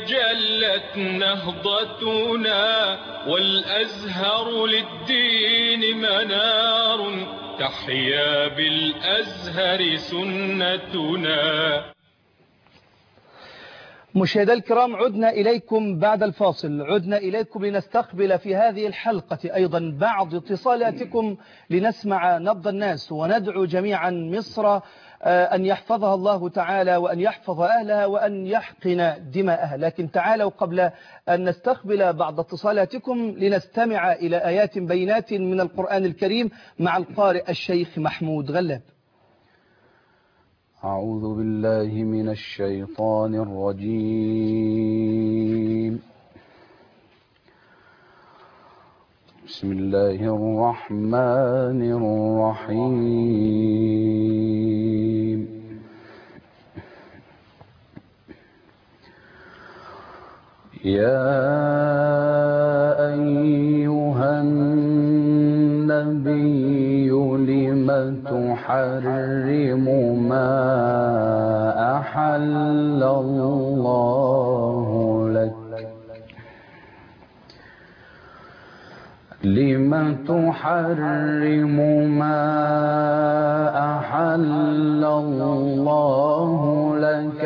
جلت نهضتنا والأزهر للدين منار تحيا بالأزهر سنتنا مشاهدي الكرام عدنا إليكم بعد الفاصل عدنا إليكم لنستقبل في هذه الحلقة أيضا بعض اتصالاتكم لنسمع نبض الناس وندعو جميعا مصر أن يحفظها الله تعالى وأن يحفظ أهلها وأن يحقن دماءها لكن تعالوا قبل أن نستقبل بعض اتصالاتكم لنستمع إلى آيات بينات من القرآن الكريم مع القارئ الشيخ محمود غلاب أعوذ بالله من الشيطان الرجيم بسم الله الرحمن الرحيم يا أيها النبي لم تحرم ما أحل الله لك لم تحرم ما أحل الله لك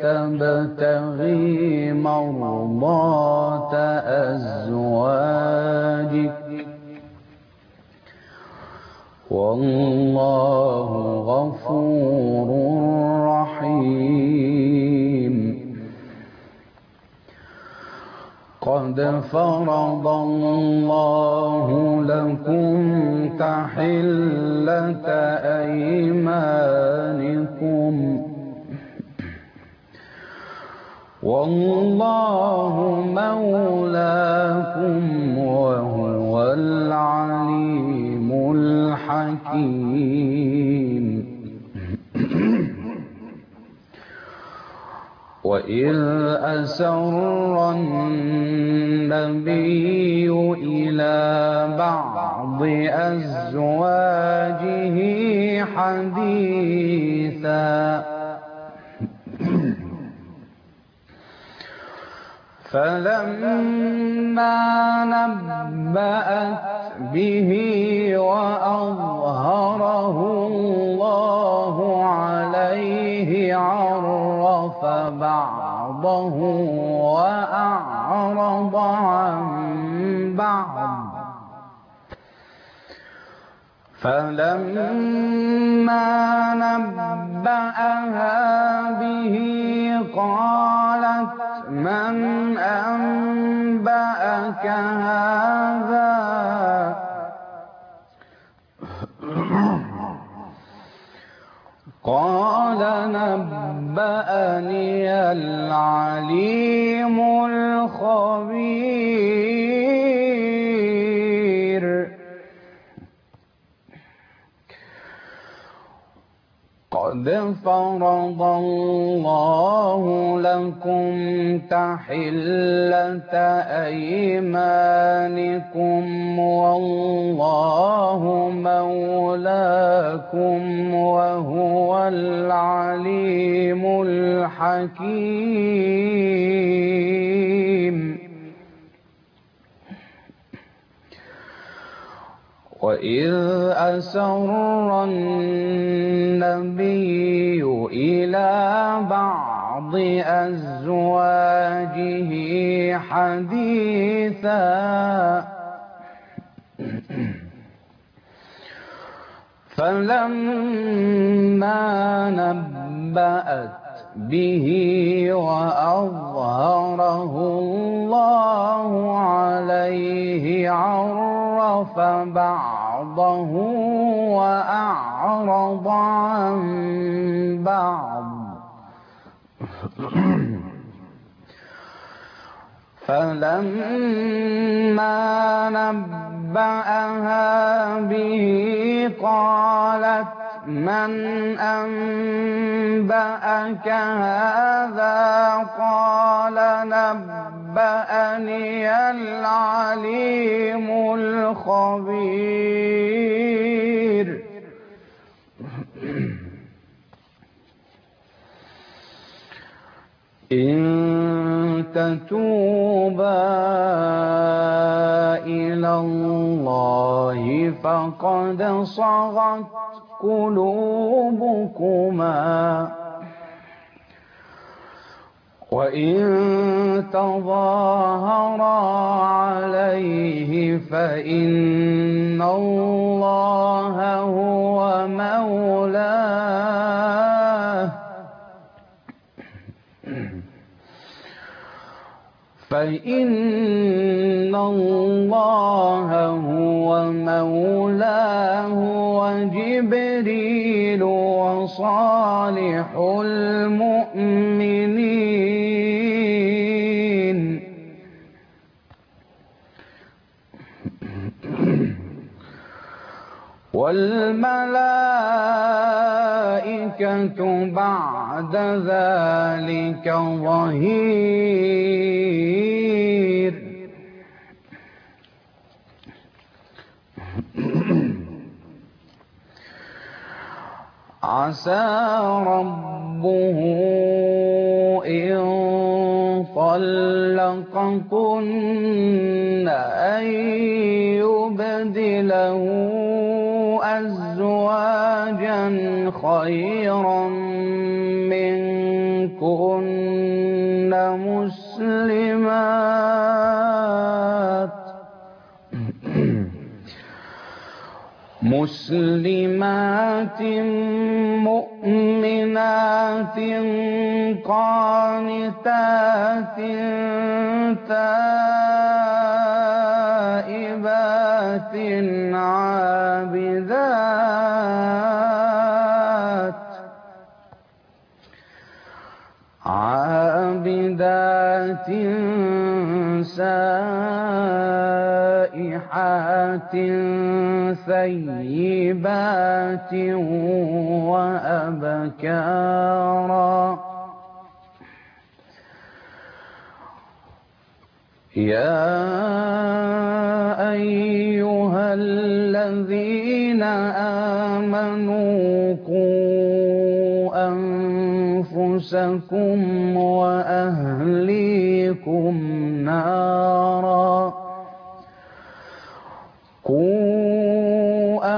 تبتغي مرضات أزواجك والله غفور رحيم قد فرض الله لكم تحلة أيمانكم والله مولاكم وهو العليم الحكيم وإذ أسر النبي إلى بعض أزواجه حديثا فلما نبأت به وأظهره الله عليه عرف بعضه وأعرض عن بعض فلما نبأها به قالت من أنبأك هذا قال نبأني العليم الخبير قد فرض الله لكم تحلة أيمانكم والله مولاكم وهو العليم الحكيم وإذ أسر النبي إلى بعض أزواجه حديثا فلما نبأت به وأظهره الله عليه عرف بعضه وأعرض عن بعض فلما نبأها به قالت من أنبأك هذا قال نبأني العليم الخبير إن تتوبا إلى الله فقد صغت قلوبكما وإن تظاهرا عليه فإن الله هو مولاه فإن الله هو مولاه وجبريل وصالح المؤمنين والملائكة بعد ذلك ظهير عسى ربه إن طلقكن أن يبدله أزواجا خيرا منكن مسلمات مسلمات مؤمنات قانتات تائبات عابدات عابدات سائحات ثيبات وأبكارا يا أيها الذين آمنوا قوا أنفسكم وأهليكم نارا قوا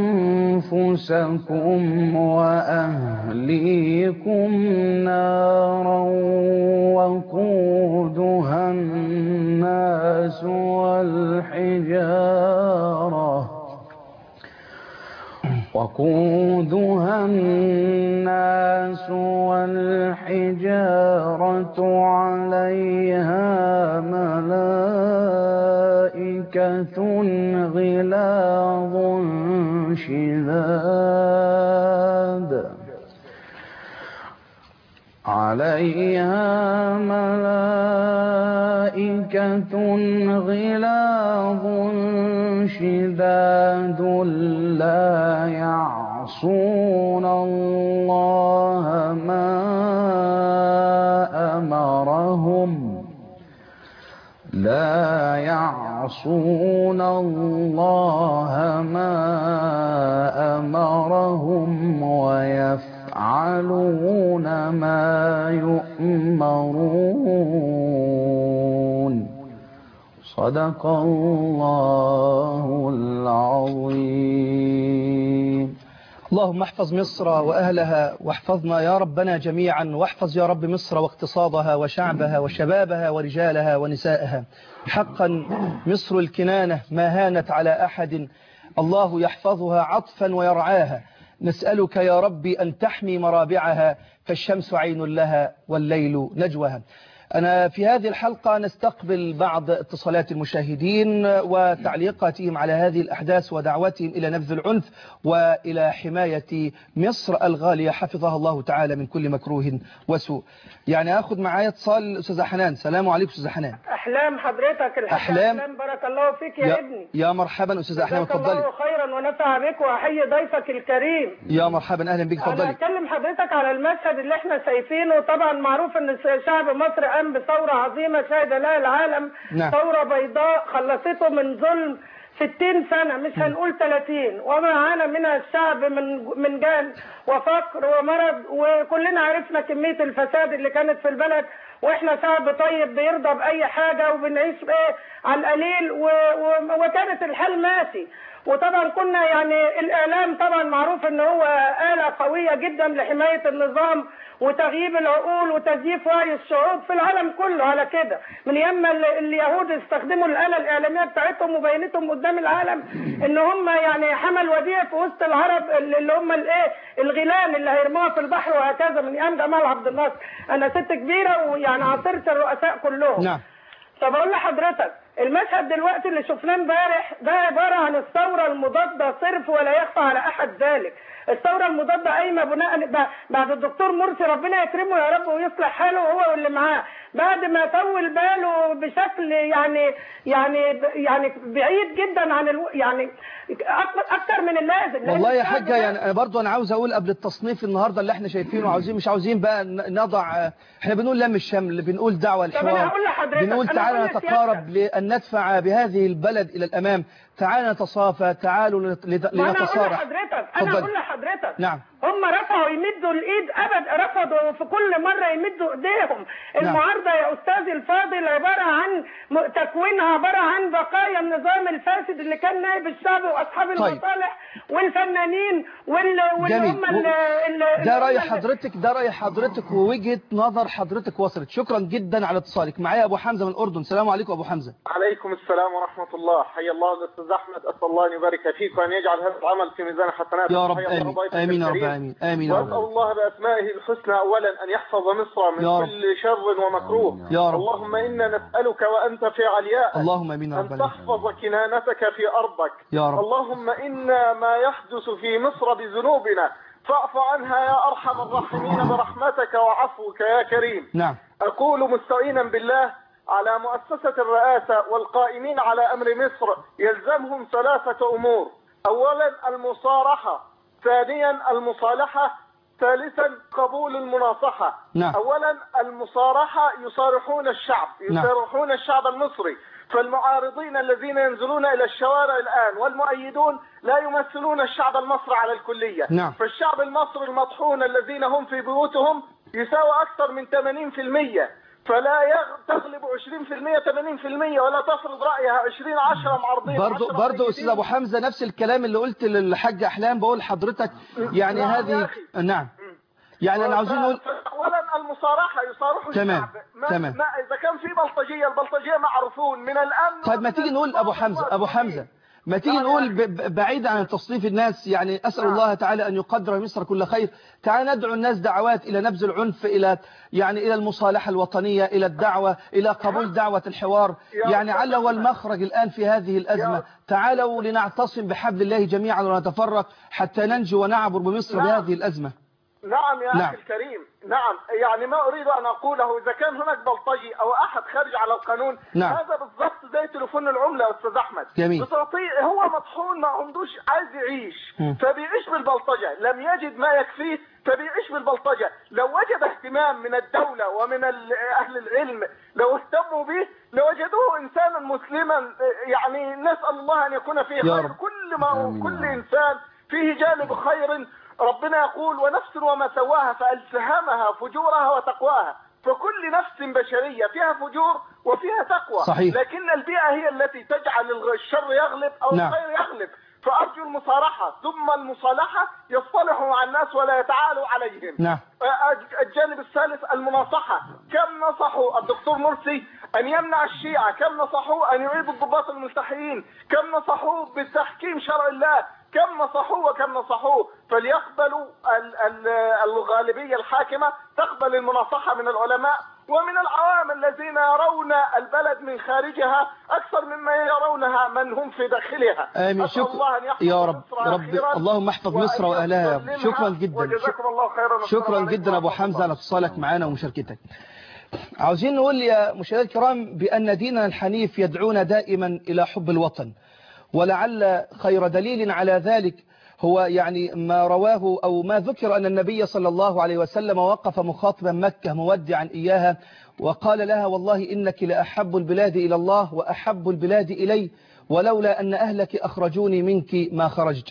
أنفسكم وأهليكم نارا وقودها الناس والحجارة وقودها الناس والحجارة عليها ملائكة غلاظ شداد عليها ملائكة غلاظ شداد لا يعصون الله ما أمرهم لا يعصون الله ما أمرهم ويفعلون ما يؤمرون صدق الله العظيم اللهم احفظ مصر وأهلها واحفظنا يا ربنا جميعا واحفظ يا رب مصر واقتصادها وشعبها وشبابها ورجالها ونسائها حقا مصر الكنانة ما هانت على أحد الله يحفظها عطفا ويرعاها نسألك يا ربي أن تحمي مرابعها فالشمس عين لها والليل نجوها أنا في هذه الحلقة نستقبل بعض اتصالات المشاهدين وتعليقاتهم على هذه الأحداث ودعوتهم إلى نبذ العنف وإلى حماية مصر الغالية حفظها الله تعالى من كل مكروه وسوء يعني أخذ معايا اتصال الأستاذة حنان سلام عليكم أستاذة حنان احلام حضرتك الحاج أحلام. احلام بارك الله فيك يا, يا, ابني يا مرحبا أستاذة أحلام جزاك اتفضلي الله خيرا ونفع بك واحيي ضيفك الكريم يا مرحبا أهلا بك انا اتفضلي هكلم حضرتك على المشهد اللي احنا شايفينه طبعا معروف ان شعب مصر قام بثوره عظيمه شهد لها العالم نعم. ثوره بيضاء خلصته من ظلم 60 سنة مش هنقول 30 وما عانى منها الشعب من من جهل وفقر ومرض وكلنا عرفنا كمية الفساد اللي كانت في البلد واحنا شعب طيب بيرضى باي حاجه وبنعيش ايه على القليل و... و... وكانت الحال ماشي وطبعا كنا يعني الاعلام طبعا معروف ان هو اله قويه جدا لحمايه النظام وتغييب العقول وتزييف وعي الشعوب في العالم كله على كده من ياما ال- اليهود استخدموا الاله الاعلاميه بتاعتهم وبينتهم قدام العالم ان هم يعني حمل وديع في وسط العرب اللي اللي هم الايه الغيلان اللي هيرموها في البحر وهكذا من ايام جمال عبد الناصر انا ست كبيره ويعني عاصرت الرؤساء كلهم نعم طب اقول لحضرتك المشهد دلوقتي اللي شفناه امبارح ده عباره عن الثوره المضاده صرف ولا يخفى على احد ذلك الثوره المضاده قايمه بناء ب- بعد الدكتور مرسي ربنا يكرمه يا رب ويصلح حاله هو واللي معاه بعد ما طول باله بشكل يعني يعني يعني بعيد جدا عن الو... يعني أكتر- اكتر من اللازم لأن والله يا الشعب حاجة ده- يعني أنا برضو أنا عاوز أقول قبل التصنيف النهاردة اللي احنا شايفينه عاوزين مش عاوزين بقى ن- نضع احنا بنقول لم الشمل بنقول دعوة طب أنا الحوار هقول لحضرتك، بنقول أنا تعالى هقول نتقارب لسيادتك. لأن ندفع بهذه البلد إلى الأمام تعالى نتصافى تعالوا لنت- لت- ما انا اقول لنتصارح لحضرتك انا اتفضل. اقول لحضرتك نعم. هم رفعوا يمدوا الايد ابد رفضوا في كل مره يمدوا ايديهم المعارضه يا استاذي الفاضل عباره عن م- تكوينها عباره عن بقايا النظام الفاسد اللي كان نائب الشعب واصحاب طيب. المصالح والفنانين وال واللي جميل هم ال- ال- اللي ده هم رأي ال- حضرتك ده رأي حضرتك ووجهة نظر حضرتك وصلت شكرا جدا على اتصالك معايا أبو حمزة من الأردن السلام عليكم أبو حمزة عليكم السلام ورحمة الله حيا الله الأستاذ أحمد أسأل الله أن يبارك فيك وأن يجعل هذا العمل في ميزان حسناتك يا رب حيا الله آمين ضيفك آمين يا رب الكريم. آمين آمين يا وأسأل رب الله بأسمائه الحسنى أولا أن يحفظ مصر من يا رب. كل شر ومكروه يا رب. اللهم إنا نسألك وأنت في علياء اللهم آمين يا رب أن العالمين. تحفظ كنانتك في أرضك يا رب. اللهم إنا ما يحدث في مصر بذنوبنا فاعف عنها يا أرحم الراحمين برحمتك وعفوك يا كريم نعم أقول مستعينا بالله على مؤسسة الرئاسة والقائمين على أمر مصر يلزمهم ثلاثة أمور أولا المصارحة ثانيا المصالحة ثالثا قبول المناصحة نعم. أولا المصارحة يصارحون الشعب نعم. يصارحون الشعب المصري فالمعارضين الذين ينزلون إلى الشوارع الآن والمؤيدون لا يمثلون الشعب المصري على الكلية نعم. فالشعب المصري المطحون الذين هم في بيوتهم يساوي أكثر من 80% فلا يغ... تغلب 20% 80% ولا تفرض رأيها 20 10 معارضين برضو 10 برضو مؤيدين. استاذ ابو حمزه نفس الكلام اللي قلت للحاج احلام بقول لحضرتك يعني نعم يا هذه أخي. نعم يعني انا عاوزين نقول اولا المصارحه يصارحوا تمام، الشعب ما تمام. ما اذا كان في بلطجيه البلطجيه معروفون من الامن طيب ما ومن تيجي نقول ابو حمزه ابو حمزه ما تيجي نعم يا نقول أخي. ب- ب- بعيد عن تصنيف الناس يعني اسال نعم. الله تعالى ان يقدر مصر كل خير تعال ندعو الناس دعوات الى نبذ العنف الى يعني الى المصالحه الوطنيه الى الدعوه الى قبول دعوه الحوار يا يعني أستاذ عل هو أحمد. المخرج الان في هذه الازمه يا- تعالوا لنعتصم بحبل الله جميعا ونتفرق حتى ننجو ونعبر بمصر نعم. بهذه الازمه نعم يا نعم. اخي الكريم نعم يعني ما اريد ان اقوله اذا كان هناك بلطجي او احد خارج على القانون نعم. هذا بالضبط زي تليفون العمله يا استاذ احمد جميل. بتعطيه هو مطحون ما عندوش عايز يعيش مم. فبيعيش بالبلطجه لم يجد ما يكفيه فبيعيش بالبلطجه لو وجد اهتمام من الدوله ومن ال- اهل العلم لو اهتموا به لوجدوه انسانا مسلما يعني نسال الله ان يكون فيه يا خير رب. كل ما آمين يا كل رب. إنسان فيه جانب خير ربنا يقول ونفس وما سواها فألسهمها فجورها وتقواها فكل نفس بشرية فيها فجور وفيها تقوى صحيح. لكن البيئة هي التي تجعل الغ- الشر يغلب أو نعم. الخير يغلب فأرجو المصارحة ثم المصالحة يصطلحوا مع الناس ولا يتعالوا عليهم نعم الجانب الثالث المناصحة كم نصحوا الدكتور مرسي أن يمنع الشيعة كم نصحوه أن يعيد الضباط الملتحيين كم نصحوه بتحكيم شرع الله كم نصحوه وكم نصحوه فليقبلوا ال- ال- الغالبية الحاكمة تقبل المناصحة من العلماء ومن العوام الذين يرون البلد من خارجها أكثر مما يرونها من هم في داخلها آمين أسأل شكرا الله أن يحفظ يا رب مصر رب أخيراً اللهم احفظ مصر وأن وأهلها يا رب يسلمها شكرا جدا وجزاكم الله خيرا والسلام شكرا عليكم جدا أبو ورحمة حمزة الله. على اتصالك معنا ومشاركتك عاوزين نقول يا مشاهدينا الكرام بأن ديننا الحنيف يدعونا دائما إلى حب الوطن ولعل خير دليل على ذلك هو يعني ما رواه أو ما ذكر أن النبي صلى الله عليه وسلم وقف مخاطبا مكة مودعا إياها وقال لها والله إنك لأحب البلاد إلى الله وأحب البلاد إلي ولولا أن أهلك أخرجوني منك ما خرجت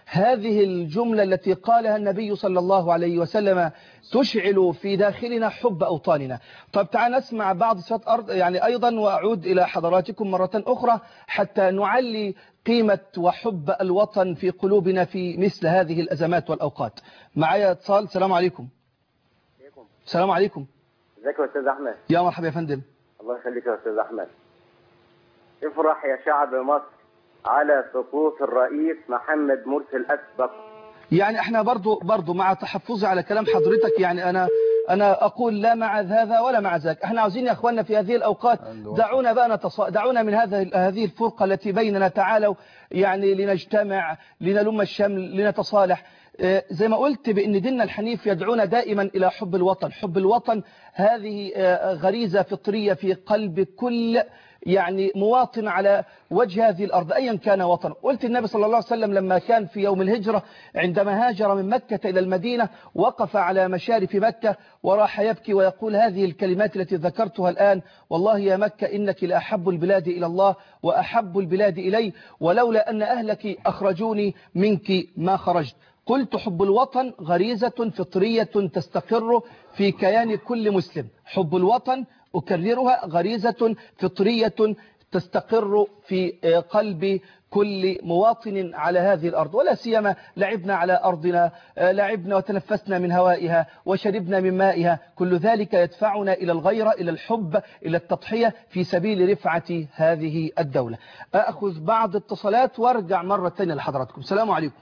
هذه الجملة التي قالها النبي صلى الله عليه وسلم تشعل في داخلنا حب أوطاننا طب تعال نسمع بعض صفات أرض يعني أيضا وأعود إلى حضراتكم مرة أخرى حتى نعلي قيمة وحب الوطن في قلوبنا في مثل هذه الأزمات والأوقات معايا اتصال السلام عليكم السلام عليكم ازيك يا استاذ احمد يا مرحبا يا فندم الله يخليك يا استاذ احمد افرح يا شعب مصر على سقوط الرئيس محمد مرسي الاسبق يعني احنا برضو برضو مع تحفظي على كلام حضرتك يعني انا انا اقول لا مع هذا ولا مع ذاك احنا عاوزين يا اخواننا في هذه الاوقات دعونا بقى نتص... دعونا من هذا هذه الفرقه التي بيننا تعالوا يعني لنجتمع لنلم الشمل لنتصالح آه، زي ما قلت بان ديننا الحنيف يدعونا دائما الى حب الوطن حب الوطن هذه آه، غريزه فطريه في قلب كل يعني مواطن على وجه هذه الأرض أيا كان وطن قلت النبي صلى الله عليه وسلم لما كان في يوم الهجرة عندما هاجر من مكة إلى المدينة وقف على مشارف مكة وراح يبكي ويقول هذه الكلمات التي ذكرتها الآن والله يا مكة إنك لأحب البلاد إلى الله وأحب البلاد إلي ولولا أن أهلك أخرجوني منك ما خرجت قلت حب الوطن غريزة فطرية تستقر في كيان كل مسلم حب الوطن أكررها غريزة فطرية تستقر في قلب كل مواطن على هذه الأرض ولا سيما لعبنا على أرضنا لعبنا وتنفسنا من هوائها وشربنا من مائها كل ذلك يدفعنا إلى الغيرة إلى الحب إلى التضحية في سبيل رفعة هذه الدولة أخذ بعض اتصالات وارجع مرة ثانية لحضراتكم السلام عليكم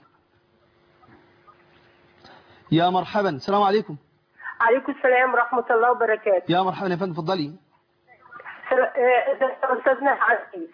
يا مرحبا السلام عليكم عليكم السلام ورحمة الله وبركاته يا مرحبا يا فندم اتفضلي أستاذنا العزيز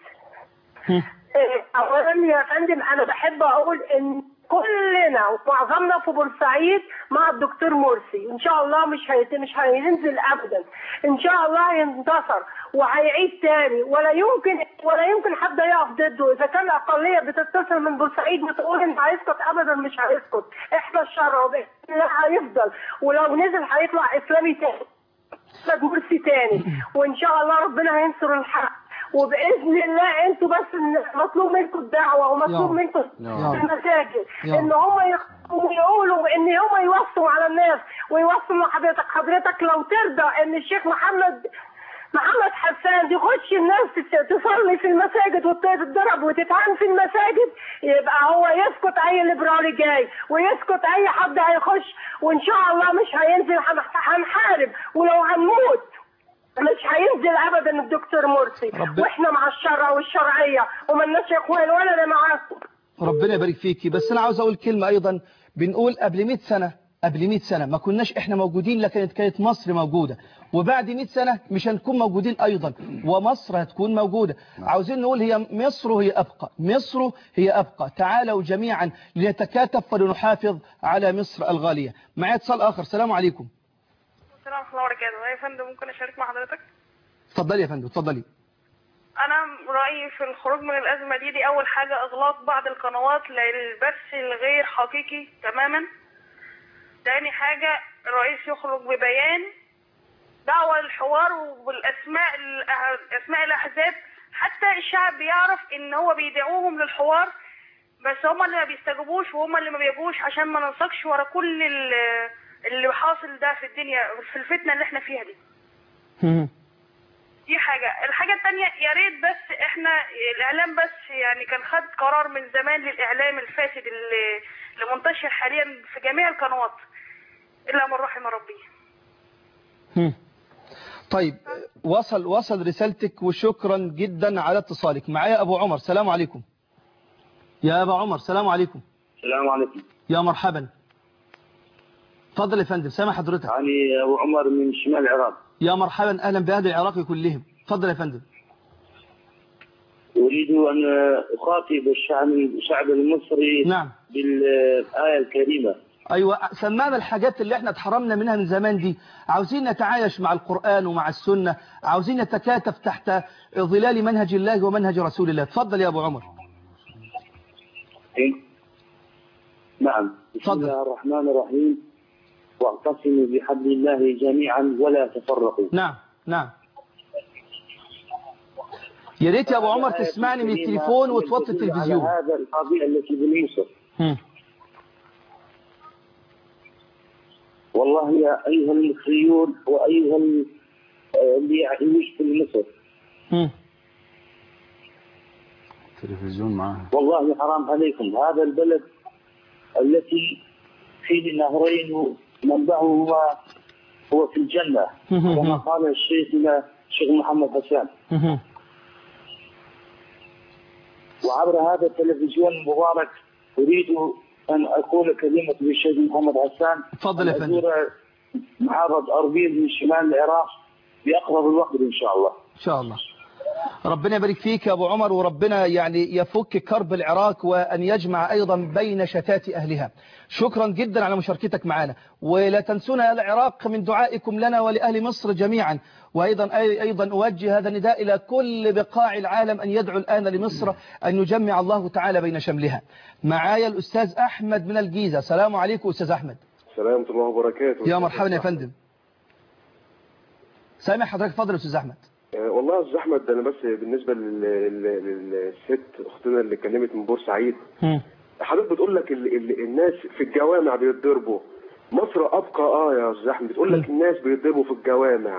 أولا يا فندم أنا بحب أقول إن كلنا ومعظمنا في بورسعيد مع الدكتور مرسي ان شاء الله مش هيت... مش هينزل ابدا ان شاء الله هينتصر وهيعيد تاني ولا يمكن ولا يمكن حد يقف ضده اذا كان الاقليه بتتصل من بورسعيد بتقول ان هيسقط ابدا مش هيسقط احنا الشر وباذن الله هيفضل ولو نزل هيطلع اسلامي تاني احمد مرسي تاني وان شاء الله ربنا هينصر الحق وباذن الله انتوا بس مطلوب منكم الدعوه ومطلوب يا منكم يا المساجد يا ان هم يقوموا يقولوا ان هم يوصوا على الناس ويوصوا لحضرتك حضرتك لو ترضى ان الشيخ محمد محمد حسان يخش الناس تس- تصلي في المساجد وتتضرب وتتعان في المساجد يبقى هو يسكت اي ليبرالي جاي ويسكت اي حد هيخش وان شاء الله مش هينزل هن- هنحارب ولو هنموت مش هينزل ابدا الدكتور مرسي رب- واحنا مع الشرع والشرعيه ومالناش اخوان ولا انا معاكم ربنا يبارك فيكي بس انا عاوز اقول كلمة ايضا بنقول قبل 100 سنة قبل 100 سنة ما كناش احنا موجودين لكن كانت مصر موجودة وبعد 100 سنة مش هنكون موجودين ايضا ومصر هتكون موجودة عاوزين نقول هي مصر هي ابقى مصر هي ابقى تعالوا جميعا لنتكاتف ولنحافظ على مصر الغالية معايا اتصال اخر السلام عليكم السلام ورحمة الله وبركاته يا فندم ممكن أشارك مع حضرتك اتفضلي يا فندم اتفضلي أنا رأيي في الخروج من الأزمة دي دي أول حاجة إغلاق بعض القنوات للبث الغير حقيقي تماما تاني حاجة الرئيس يخرج ببيان دعوة للحوار وبالأسماء الأح- أسماء الأحزاب حتى الشعب بيعرف إن هو بيدعوهم للحوار بس هما اللي ما بيستجيبوش وهما اللي ما بيجوش عشان ما ننسقش ورا كل ال- اللي حاصل ده في الدنيا في الفتنة اللي احنا فيها دي دي حاجة الحاجة التانية يا ريت بس احنا الاعلام بس يعني كان خد قرار من زمان للاعلام الفاسد اللي, اللي منتشر حاليا في جميع القنوات الا من رحم ربي هم. طيب وصل وصل رسالتك وشكرا جدا على اتصالك معايا ابو عمر سلام عليكم يا ابو عمر سلام عليكم السلام عليكم يا مرحبا اتفضل يا فندم سامع حضرتك علي ابو عمر من شمال العراق يا مرحبا اهلا باهل العراق كلهم اتفضل يا فندم اريد ان اخاطب الشعب الشعب المصري نعم بالايه الكريمه ايوه سمعنا الحاجات اللي احنا اتحرمنا منها من زمان دي عاوزين نتعايش مع القرآن ومع السنة عاوزين نتكاتف تحت ظلال منهج الله ومنهج رسول الله اتفضل يا ابو عمر نعم بسم تفضل. الله الرحمن الرحيم واعتصموا بحبل الله جميعا ولا تفرقوا نعم نعم يا ريت يا ابو عمر تسمعني من التليفون وتوطي التلفزيون على هذا القضيه التي بن يوسف هم. والله يا أيها المصريون وأيها ال- آه، اللي يعيش في مصر مم. تلفزيون معاه والله حرام عليكم هذا البلد التي فيه نهرين منبعهما هو في الجنة كما قال الشيخنا الشيخ محمد حسان مم. وعبر هذا التلفزيون المبارك أريد أن أقول كلمة للشيخ محمد حسان اتفضل يا أن فندم أزور محافظة أربيل من شمال العراق في أقرب الوقت إن شاء الله إن شاء الله ربنا يبارك فيك يا أبو عمر وربنا يعني يفك كرب العراق وأن يجمع أيضا بين شتات أهلها شكرا جدا على مشاركتك معنا ولا تنسونا العراق من دعائكم لنا ولأهل مصر جميعا وأيضا أي- أيضا أوجه هذا النداء إلى كل بقاع العالم أن يدعو الآن لمصر أن يجمع الله تعالى بين شملها معايا الأستاذ أحمد من الجيزة السلام عليكم أستاذ أحمد السلام ورحمة الله وبركاته يا مرحبا يا فندم سامع حضرتك فضل يا أستاذ أحمد آه، والله يا استاذ احمد انا بس بالنسبه لل- لل- للست اختنا اللي كلمت من بورسعيد حضرتك بتقول لك ال ال الناس في الجوامع بيتضربوا مصر ابقى اه يا استاذ احمد بتقول لك الناس بيتضربوا في الجوامع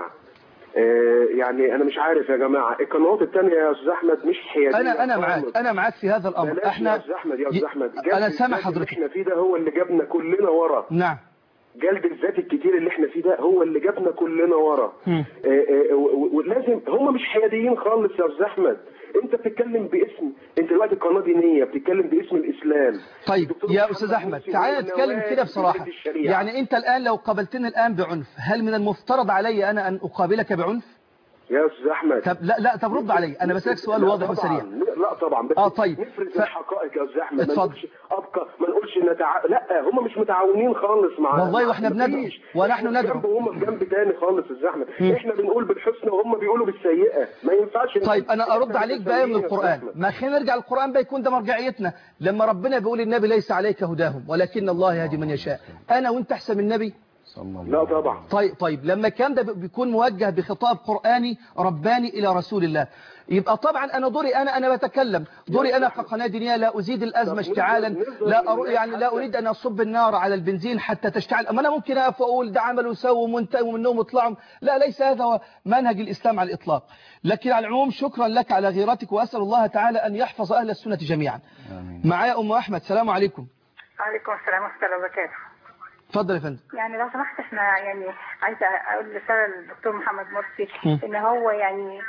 آه يعني انا مش عارف يا جماعه القنوات الثانيه يا استاذ احمد مش حياديه أنا أنا خالص. معاك أنا معاك في هذا الأمر بلاش يا احنا استاذ احمد يا استاذ احمد جلد أنا سامع الذات اللي حضرتك احنا فيه ده هو اللي جابنا كلنا ورا نعم جلد الذات الكتير اللي احنا فيه ده هو اللي جابنا كلنا ورا مم. آه، آه، و- و- ولازم هم مش حياديين خالص يا استاذ احمد انت بتتكلم باسم انت دلوقتي قناه دينيه بتتكلم باسم الاسلام طيب دكتور يا محمد أستاذ أحمد مرسي تعالى هو نتكلم نواة كده بصراحة بلاد الشريعة. يعني أنت الآن لو قابلتني الآن بعنف هل من المفترض علي أنا أن أقابلك بعنف يا استاذ احمد طب لا لا طب رد علي أنا بسألك سؤال لا واضح طبعاً. وسريع لا طبعا بس آه، طيب. نفرض ف- الحقائق يا استاذ احمد ما اتفضل. نقولش ابقى ما نقولش نتع... لا هم مش متعاونين خالص مع والله مع- وإحنا بندعو. مفيش. ونحن إحنا في ندعو. جنب وهم في جنب تاني خالص يا استاذ احمد مم. احنا بنقول بالحسنى وهم بيقولوا بالسيئه ما ينفعش طيب أنا أرد إحنا عليك بآية من متساويين يا أستاذ القرآن أحمد. ما خلينا نرجع للقرآن بقى يكون ده مرجعيتنا لما ربنا بيقول النبي ليس عليك هداهم ولكن الله يهدي من يشاء أنا وأنت أحسن من النبي صلى الله لا طبعا طيب طيب لما الكلام ده بيكون موجه بخطاب قرآني رباني إلى رسول الله يبقى طبعا أنا دوري أنا أنا بتكلم دوري أنا كقناة دينية لا أزيد الأزمة طب اشتعالا نفضل- لا نفضل أرو يعني لا حتى- أريد أن أصب النار على البنزين حتى تشتعل أما أنا ممكن أقف وأقول ده عملوا وسووا وانتهوا منهم وطلعوا لا ليس هذا هو منهج الإسلام على الإطلاق لكن على العموم شكرا لك على غيرتك وأسأل الله تعالى أن يحفظ أهل السنة جميعا آمين معايا أم أحمد سلام عليكم عليكم السلام ورحمة الله وبركاته اتفضل يا فندم يعني لو سمحت احنا يعني عايزة اقول رسالة للدكتور محمد مرسي م. ان هو يعني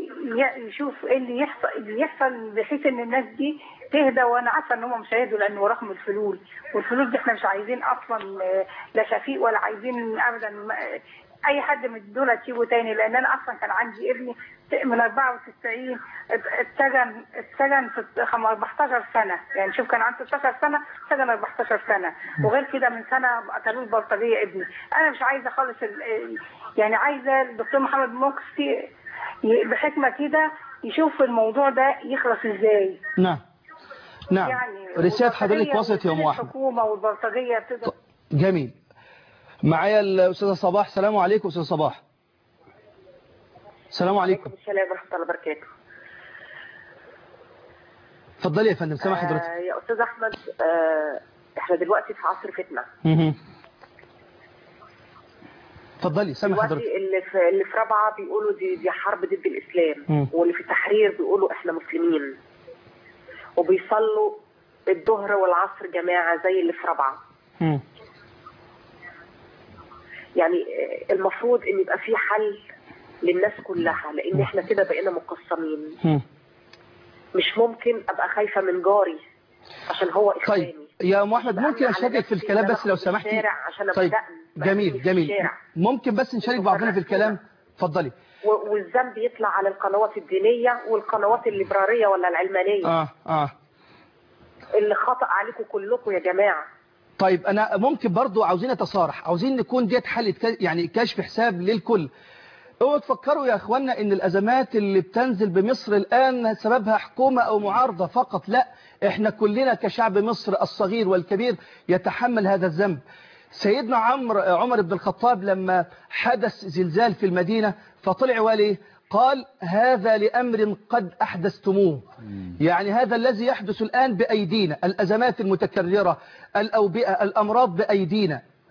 ي- يشوف ايه اللي يحصل اللي يحصل بحيث ان الناس دي تهدى وانا عارفه ان هم مش هيهدوا لان وراهم الفلول والفلول دي احنا مش عايزين اصلا آه، لا شفيق ولا عايزين ابدا ما- اي حد من دول تجيبه تاني لان انا اصلا كان عندي ابني من 94 ات- اتسجن اتسجن في خم- 14 سنه يعني شوف كان عنده 16 سنه اتسجن 14 سنه وغير كده من سنه قتلوه البلطجيه ابني انا مش عايزه خالص ال- ال- يعني عايزه الدكتور محمد موكسي ي- بحكمه كده يشوف الموضوع ده يخلص ازاي نعم نعم يعني رسالة حضرتك والبلطجية وصلت يا أم أحمد الحكومه والبلطجيه تقدر جميل معايا الأستاذة صباح السلام عليكم أستاذة صباح السلام عليكم السلام ورحمة الله وبركاته اتفضلي يا فندم سامع حضرتك آه يا أستاذ أحمد آه احنا دلوقتي في عصر فتنة مهم. اتفضلي سامع حضرتك دلوقتي اللي في اللي في رابعة بيقولوا دي دي حرب ضد الإسلام مم. واللي في التحرير بيقولوا احنا مسلمين وبيصلوا الظهر والعصر جماعة زي اللي في رابعة مم. يعني آه، المفروض ان يبقى في حل للناس كلها لان احنا كده بقينا مقسمين مم. مش ممكن ابقى خايفة من جاري عشان هو اخواني طيب يا ام احمد ممكن اشارك في الكلام بس لو سمحتي الشارع عشان أبقى طيب دقن. جميل في جميل الشارع. ممكن بس نشارك بعضنا في الكلام اتفضلي و- والذنب يطلع على القنوات الدينية والقنوات الليبرارية ولا العلمانية اه اه اللي خطأ عليكم كلكم يا جماعة طيب انا ممكن برضو عاوزين نتصارح عاوزين نكون ديت حل ك- يعني كشف حساب للكل اوعوا تفكروا يا اخوانا ان الازمات اللي بتنزل بمصر الان سببها حكومة او معارضة فقط لا احنا كلنا كشعب مصر الصغير والكبير يتحمل هذا الذنب سيدنا عمرو عمر بن الخطاب لما حدث زلزال في المدينة فطلع وليه قال هذا لأمر قد أحدثتموه يعني هذا الذي يحدث الآن بأيدينا الأزمات المتكررة الأوبئة الأمراض بأيدينا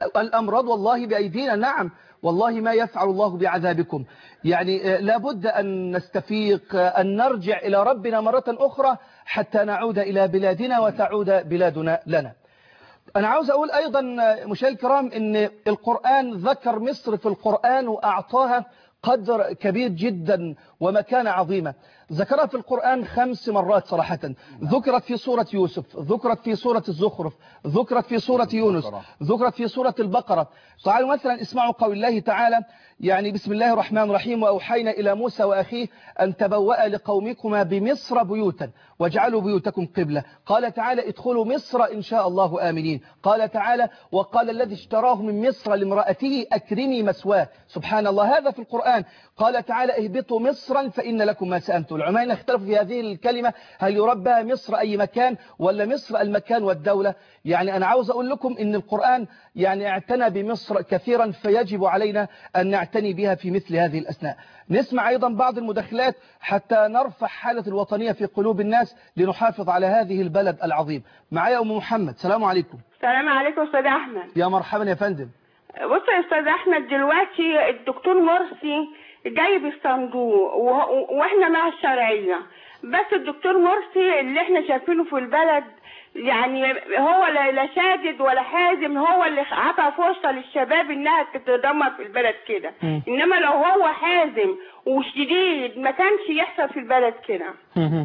الأمراض والله بأيدينا نعم والله ما يفعل الله بعذابكم يعني لابد أن نستفيق أن نرجع إلى ربنا مرة أخرى حتى نعود إلى بلادنا وتعود بلادنا لنا أنا عاوز أقول أيضا مشاهد الكرام أن القرآن ذكر مصر في القرآن وأعطاها قدر كبير جدا ومكانة عظيمة ذكرها في القرآن خمس مرات صراحة ذكرت في سورة يوسف ذكرت في سورة الزخرف ذكرت في سورة يونس ذكرت في سورة البقرة تعالوا مثلا اسمعوا قول الله تعالى يعني بسم الله الرحمن الرحيم وأوحينا إلى موسى وأخيه أن تبوأ لقومكما بمصر بيوتا واجعلوا بيوتكم قبلة قال تعالى ادخلوا مصر إن شاء الله آمنين قال تعالى وقال الذي اشتراه من مصر لامرأته أكرمي مسواه سبحان الله هذا في القرآن قال تعالى اهبطوا مصرا فإن لكم ما سألتم العلماء اختلفوا في هذه الكلمة هل يربى مصر أي مكان ولا مصر المكان والدولة يعني أنا عاوز أقول لكم إن القرآن يعني اعتنى بمصر كثيرا فيجب علينا أن نعتني بها في مثل هذه الأثناء نسمع أيضا بعض المداخلات حتى نرفع حالة الوطنية في قلوب الناس لنحافظ على هذه البلد العظيم معايا أم محمد سلام عليكم السلام عليكم استاذ احمد يا مرحبا يا فندم بص يا استاذ احمد دلوقتي الدكتور مرسي جاي بالصندوق و- واحنا مع الشرعيه بس الدكتور مرسي اللي احنا شايفينه في البلد يعني هو لا لا شادد ولا حازم هو اللي عطى فرصه للشباب انها تتدمر في البلد كده انما لو هو حازم وشديد ما كانش يحصل في البلد كده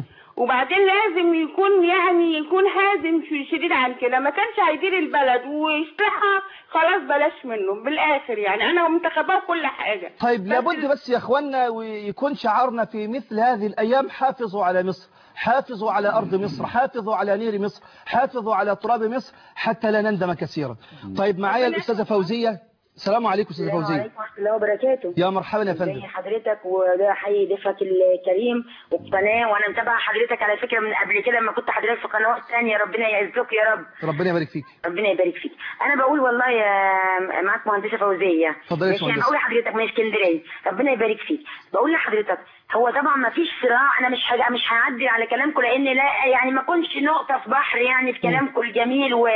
وبعدين لازم يكون يعني يكون حازم في- شديد عن كده ما كانش هيدير البلد ويصلحها خلاص بلاش منه بالاخر يعني انا منتخباه كل حاجه طيب لابد بس يا اخوانا ويكون شعارنا في مثل هذه الايام حافظوا على مصر حافظوا على ارض مصر حافظوا على نير مصر حافظوا على تراب مصر حتى لا نندم كثيرا طيب معايا الاستاذه فوزيه السلام عليكم استاذه السلام فوزيه عليكم ورحمة الله وبركاته يا مرحبا يا ازي فندم حضرتك وده حي ضيفك الكريم والقناة وانا متابعة حضرتك على فكرة من قبل كده لما كنت حضرتك في قنوات ثانية ربنا يعزك يا رب ربنا يبارك فيك ربنا يبارك فيك انا بقول والله يا معاك مهندسة فوزية اتفضلي يا ماشي انا باشمهندس. بقول لحضرتك من اسكندرية ربنا يبارك فيك بقول لحضرتك هو طبعا ما فيش صراع انا مش ه- مش هعدي على كلامكم لان لا يعني ما كنتش نقطة في بحر يعني في كلامكم الجميل و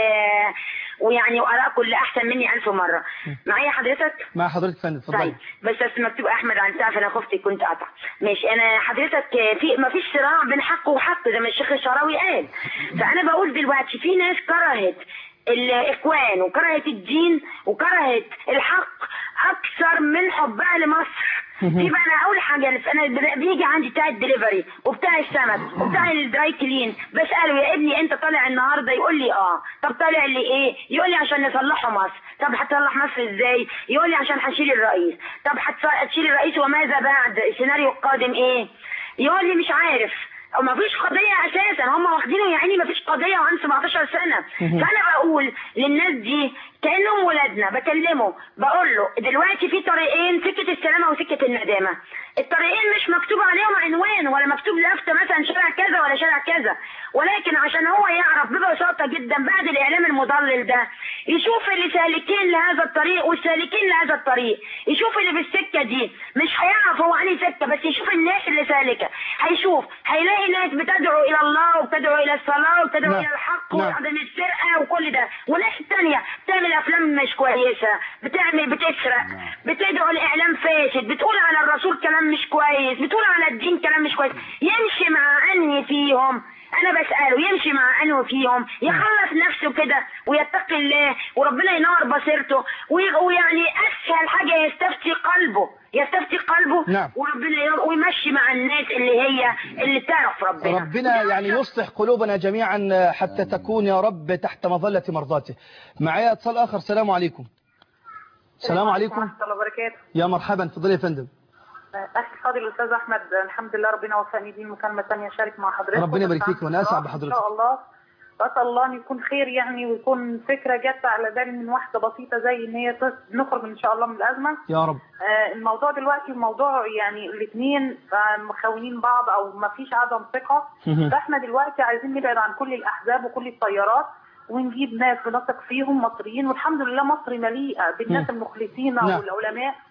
ويعني وارائكم اللي احسن مني الف مرة معايا حضرتك مع حضرتك يا فندم اتفضلي طيب بس بس مكتوب احمد عن سقف انا خفت كنت قطع ماشي انا حضرتك في ما فيش صراع بين حق وحق زي ما الشيخ الشعراوي قال فانا بقول دلوقتي في ناس كرهت الاخوان وكرهت الدين وكرهت الحق اكثر من حبها لمصر في بقى انا اول حاجه انا بيجي عندي بتاع الدليفري وبتاع السمك وبتاع الدراي كلين بساله يا ابني انت طالع النهارده يقول لي اه طب طالع لي ايه يقول لي عشان نصلحه مصر طب هتصلح مصر ازاي يقول لي عشان هشيل الرئيس طب هتص- هتشيل الرئيس وماذا بعد السيناريو القادم ايه يقول لي مش عارف او ما فيش قضيه اساسا هم واخدينه يعني ما فيش قضيه وعن 17 سنه فانا بقول للناس دي كانهم ولادنا بكلمه بقول له دلوقتي في طريقين سكه السلامه وسكه الندامه الطريقين مش مكتوب عليهم عنوان ولا مكتوب لافته مثلا شارع كذا ولا شارع كذا ولكن عشان هو يعرف ببساطه جدا بعد الاعلام المضلل ده يشوف اللي سالكين لهذا الطريق والسالكين لهذا الطريق يشوف اللي في السكه دي مش هيعرف هو انهي سكه بس يشوف الناس اللي سالكه هيشوف هيلاقي ناس بتدعو الى الله وبتدعو الى الصلاه وبتدعو نعم. الى الحق نعم. وعدم السرقه وكل ده وناس تانية بتعمل افلام مش كويسه بتعمل بتسرق بتدعو الاعلام فاسد بتقول على الرسول كلام مش كويس بتقول على الدين كلام مش كويس يمشي مع انهي فيهم انا بساله يمشي مع انه فيهم يخلص نفسه كده ويتقي الله وربنا ينور بصيرته وي- ويعني اسهل حاجه يستفتي قلبه يستفتي قلبه نعم. وربنا ينور ويمشي مع الناس اللي هي اللي تعرف ربنا ربنا يعني يصلح قلوبنا جميعا حتى تكون يا رب تحت مظلة مرضاته معايا اتصال آخر السلام عليكم السلام عليكم ورحمة الله وبركاته يا مرحبا تفضلي يا فندم أخي الفاضل الأستاذ أحمد الحمد لله ربنا وفقني دي المكالمة الثانية أشارك مع حضرتك ربنا يبارك فيك وأنا أسعد إن بحضرتك شاء الله وأسأل الله أن يكون خير يعني ويكون فكرة جت على بالي من واحدة بسيطة زي إن هي ت- نخرج إن شاء الله من الأزمة يا رب آه، الموضوع دلوقتي موضوع يعني الاثنين مخونين بعض او ما فيش عدم ثقه مهم. فاحنا دلوقتي عايزين نبعد عن كل الاحزاب وكل التيارات ونجيب ناس بنثق فيهم مصريين والحمد لله مصر مليئه بالناس مم. المخلصين نعم. والعلماء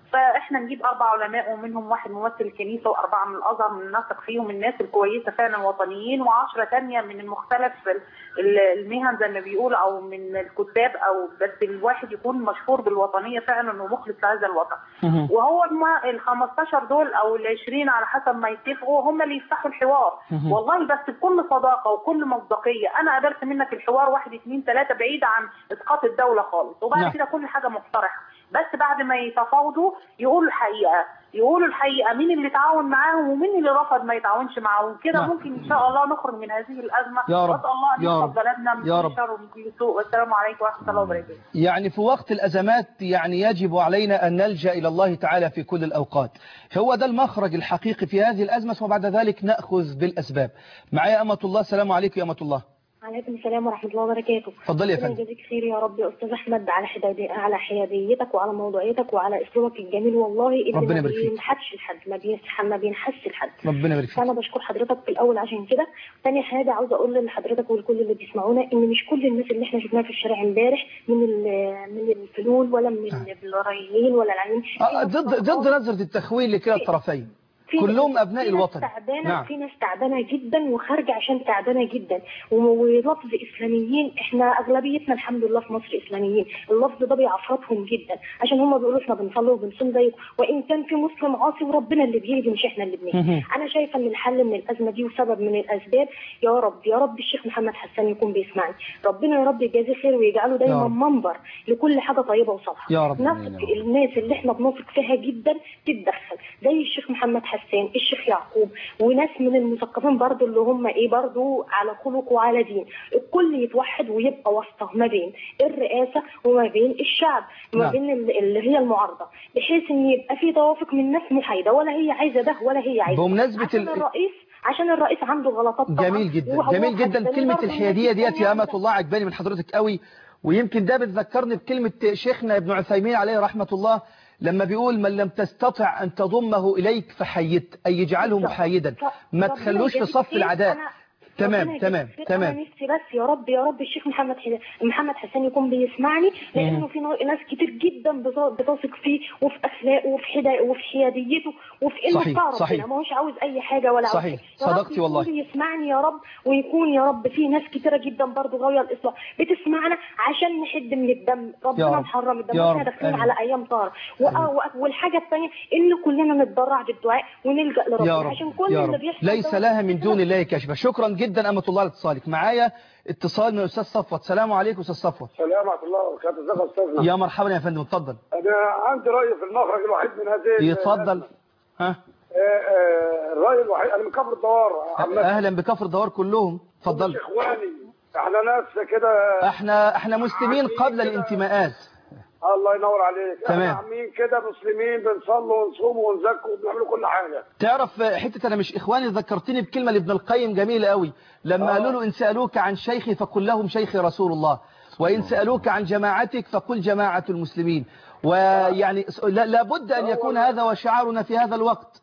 فاحنا نجيب اربع علماء ومنهم واحد ممثل الكنيسه واربعه من الازهر من نثق فيهم الناس الكويسه فعلا وطنيين وعشرة تانية من المختلف ال- المهن زي ما بيقول او من الكتاب او بس الواحد يكون مشهور بالوطنيه فعلا ومخلص لهذا الوطن وهو ما ال 15 دول او ال 20 على حسب ما يتفقوا هم اللي يفتحوا الحوار مهم. والله بس بكل صداقه وكل مصداقيه انا قبلت منك الحوار واحد اثنين ثلاثه بعيد عن اسقاط الدوله خالص وبعد نعم. كده كل حاجه مقترحه بس بعد ما يتفاوضوا يقولوا الحقيقه يقولوا الحقيقه مين اللي تعاون معاهم ومين اللي رفض ما يتعاونش معاهم كده نعم. ممكن ان شاء الله نخرج من هذه الازمه يا رب. واسال الله ان يا يحفظ رب. بلدنا من يا كل رب. شر ومن كل سوء والسلام عليكم ورحمه الله وبركاته يعني في وقت الأزمات يعني يجب علينا أن نلجأ إلى الله تعالى في كل الأوقات هو ده المخرج الحقيقي في هذه الأزمة وبعد ذلك نأخذ بالأسباب معايا أمة الله السلام عليكم يا أمة الله عليكم السلام ورحمة الله وبركاته اتفضلي يا ربنا فندم. يجازيك خير يا رب يا أستاذ أحمد على حدادي على حياديتك وعلى موضوعيتك وعلى أسلوبك الجميل والله اللي ربنا ما يبارك فيك. بينحدش لحد ما بينح ما بينحسش لحد ربنا يبارك فيك فأنا بشكر حضرتك في الأول عشان كده تاني حاجة عاوزة أقول لحضرتك ولكل اللي بيسمعونا إن مش كل الناس اللي إحنا شفناها في الشارع امبارح من ال- من الفلول ولا من الريين ولا العلمين آه، ضد ضد نظرة التخوين لكلا الطرفين في- كلهم أبناء في ناس الوطن تعبانه نعم في ناس تعبانه جدا وخارجه عشان تعبانه جدا و- ولفظ اسلاميين احنا اغلبيتنا الحمد لله في مصر اسلاميين اللفظ ده بيعفرتهم جدا عشان هم بيقولوا احنا بنصلي وبنصوم زيكم وان كان في مسلم عاصي وربنا اللي بيهدي مش احنا اللي بنهدي مهم. انا شايفه ان الحل من الازمه دي وسبب من الاسباب يا رب يا رب الشيخ محمد حسان يكون بيسمعني ربنا يا رب يجازيه خير ويجعله يا دايما رب. منبر لكل حاجه طيبه وصالحه يا رب. نثق الناس اللي احنا بنثق فيها جدا تتدخل زي الشيخ محمد حسان الشيخ يعقوب وناس من المثقفين برضو اللي هم ايه برضو على خلق وعلى دين الكل يتوحد ويبقى وسطه ما بين الرئاسه وما بين الشعب وما نعم. بين ال- اللي هي المعارضه بحيث ان يبقى في توافق من ناس محايده ولا هي عايزه ده ولا هي عايزه بمناسبة عشان ال- الرئيس عشان الرئيس عنده غلطات طبعا جميل جدا وهو جميل جدا حسن كلمة برضو الحيادية الناس ديت يا أمة الله عجباني من حضرتك قوي ويمكن ده بتذكرني بكلمة شيخنا ابن عثيمين عليه رحمة الله لما بيقول من لم تستطع أن تضمه إليك فحيد أي اجعله محايدا ما ربنا تخلوش في يجازيك صف خير. العداء أنا- تمام ربنا تمام يجازيك خير. تمام انا نفسي بس يا رب يا رب الشيخ محمد حسين محمد حسين يكون بيسمعني لانه في نا- ناس كتير جدا بت- بتثق فيه وفي اخلاقه وفي حدا وفي حياديته وفي انه صحيح، بتاع ربنا صحيح. ما هوش عاوز اي حاجه ولا عاوز صحيح، يا رب صدقتي يكون والله. يسمعني يا رب ويكون يا رب في ناس كتيره جدا برضو غاويه الاصلاح بتسمعنا عشان نحد من الدم يا ربنا رب. محرم الدم يا واحنا رب. داخلين آمين. على ايام طار وآه، وآه، والحاجه الثانيه ان كلنا نتضرع بالدعاء ونلجا لربنا يا رب عشان كل يا اللي رب بيحصل ليس ده لها من دون الله كاشفة شكرا جدا أمة الله لاتصالك معايا اتصال من الأستاذ صفوت السلام عليكم أستاذ صفوت السلام ورحمه الله وبركاته ازيك يا استاذنا يا مرحبا يا فندم اتفضل انا عندي راي في المخرج الوحيد من هذه يتفضل ها آه، آه، الراي الوحيد انا من كفر الدوار عمال أهلا بكفر دوار كلهم اتفضل اخواني احنا ناس كده احنا احنا مسلمين قبل الانتماءات الله ينور عليك تمام. احنا عاملين كده مسلمين بنصلي ونصوم ونزكي وبنعمل كل حاجه تعرف حتة أنا مش إخواني ذكرتني بكلمة لابن القيم جميلة قوي لما قالوا له إن سألوك عن شيخي فقل لهم شيخي رسول الله وإن سألوك عن جماعتك فقل جماعة المسلمين ويعني لا- لابد أن يكون هذا وشعارنا في هذا الوقت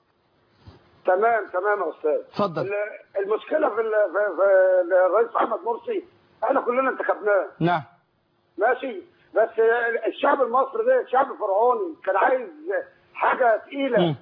تمام تمام يا استاذ اتفضل ال- المشكله في, ال- في, في الرئيس محمد مرسي احنا كلنا انتخبناه نعم ماشي بس الشعب المصري ده شعب فرعوني كان عايز حاجه تقيله مم.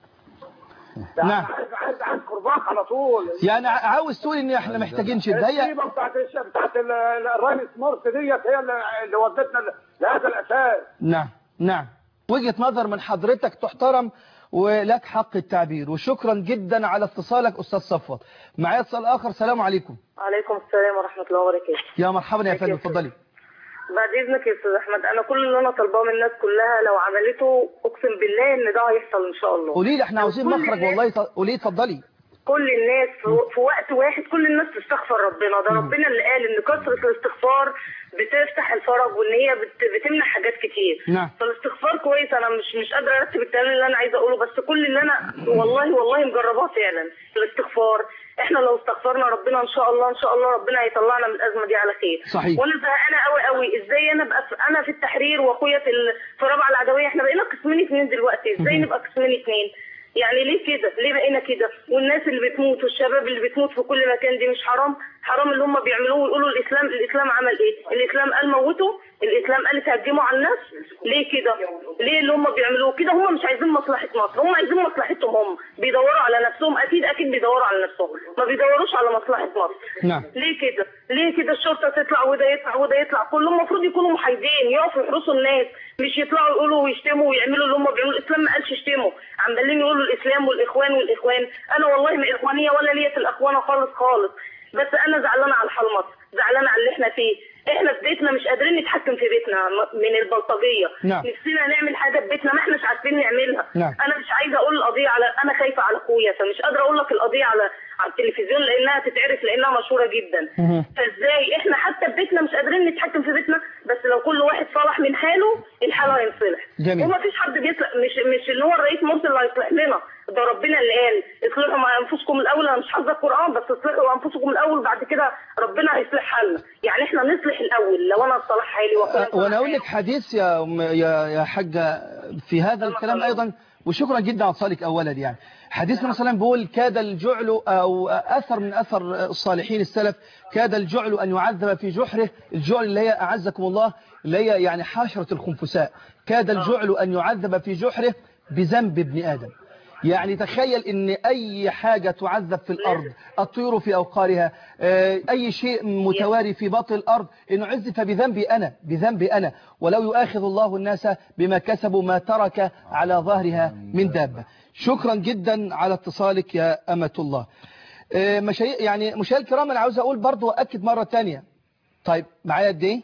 نعم عايز عايز عايز كرباج على طول يعني ع- عاوز تقول ان احنا محتاجين شده هي السيبه بتاعت الش- بتاعت ال- ال- الرئيس مرسي ديت هي اللي اللي ودتنا ل- لهذا الاساس نعم نعم وجهة نظر من حضرتك تحترم ولك حق التعبير وشكرا جدا على اتصالك أستاذ صفوت معايا اتصال آخر سلام عليكم عليكم السلام ورحمة الله وبركاته يا مرحبا يا فندم اتفضلي بعد إذنك يا أستاذ أحمد أنا كل اللي أنا طالباه من الناس كلها لو عملته أقسم بالله إن ده هيحصل إن شاء الله قولي لي احنا عاوزين كل مخرج الناس- والله ط- قولي اتفضلي كل الناس في- في وقت واحد كل الناس تستغفر ربنا ده ربنا اللي قال ان كثرة الاستغفار بتفتح الفرج وان هي بت- بتمنع حاجات كتير نعم. فالاستغفار كويس انا مش مش قادره ارتب الكلام اللي انا عايزه اقوله بس كل اللي انا والله والله مجرباه فعلا الاستغفار احنا لو استغفرنا ربنا ان شاء الله ان شاء الله ربنا هيطلعنا من الازمه دي على خير صحيح. وانا زهقانه قوي قوي ازاي انا ابقى في انا في التحرير واخويا في ال- في رابعه العدويه احنا بقينا قسمين اتنين دلوقتي ازاي مهم. نبقى قسمين اتنين يعني ليه كده ليه بقينا كده والناس اللي بتموت والشباب اللي بتموت في كل مكان دي مش حرام حرام اللي هم بيعملوه ويقولوا الاسلام الاسلام عمل ايه الاسلام قال موتوا الاسلام قال تهجموا على الناس ليه كده ليه اللي هم بيعملوه كده هم مش عايزين مصلحه مصر هم عايزين مصلحتهم هم بيدوروا على نفسهم اكيد اكيد بيدوروا على نفسهم ما بيدوروش على مصلحه مصر نعم ليه كده ليه كده الشرطه تطلع وده يطلع وده يطلع كلهم المفروض يكونوا محايدين يقفوا يحرسوا الناس مش يطلعوا يقولوا ويشتموا ويعملوا اللي هم بيعملوا الاسلام ما قالش اشتموا عمالين يقولوا الاسلام والاخوان والاخوان انا والله ما اخوانيه ولا ليا في الاخوانه خالص خالص بس انا زعلانه على حال مصر زعلانه على اللي احنا فيه احنا في بيتنا مش قادرين نتحكم في بيتنا م- من البلطجيه نعم. نفسنا نعمل حاجه في بيتنا ما احناش عارفين نعملها نعم. انا مش عايزه اقول القضيه على انا خايفه على اخويا فمش قادره اقول لك القضيه على على التلفزيون لانها تتعرف لانها مشهوره جدا فازاي احنا حتى في بيتنا مش قادرين نتحكم في بيتنا بس لو كل واحد صلح من حاله الحال هينصلح جميل. وما فيش حد بيصلح مش مش ان هو الرئيس مرسي اللي هيصلح لنا ده ربنا اللي قال اصلحوا مع انفسكم الاول انا مش حافظه القران بس اصلحوا انفسكم الاول بعد كده ربنا هيصلح حالنا يعني احنا نصلح الاول لو انا صلاح حالي واخويا أه، وانا اقول لك حديث يا أم- يا يا حاجه في هذا الكلام ايضا وشكرا جدا على اتصالك اولا يعني حديث النبي صلى الله عليه وسلم بيقول كاد الجعل او اثر من اثر الصالحين السلف كاد الجعل ان يعذب في جحره الجعل اللي هي اعزكم الله اللي هي يعني حاشره الخنفساء كاد الجعل ان يعذب في جحره بذنب ابن ادم يعني تخيل ان اي حاجة تعذب في الارض الطيور في اوقارها آه، اي شيء متواري في باطن الارض انه عذب بذنبي انا بذنبي انا ولو يؤاخذ الله الناس بما كسبوا ما ترك على ظهرها من دابة شكرا جدا على اتصالك يا امة الله آه، مشاي... يعني مشاهد الكرام انا عاوز اقول برضو واكد مرة تانية طيب معايا قد ايه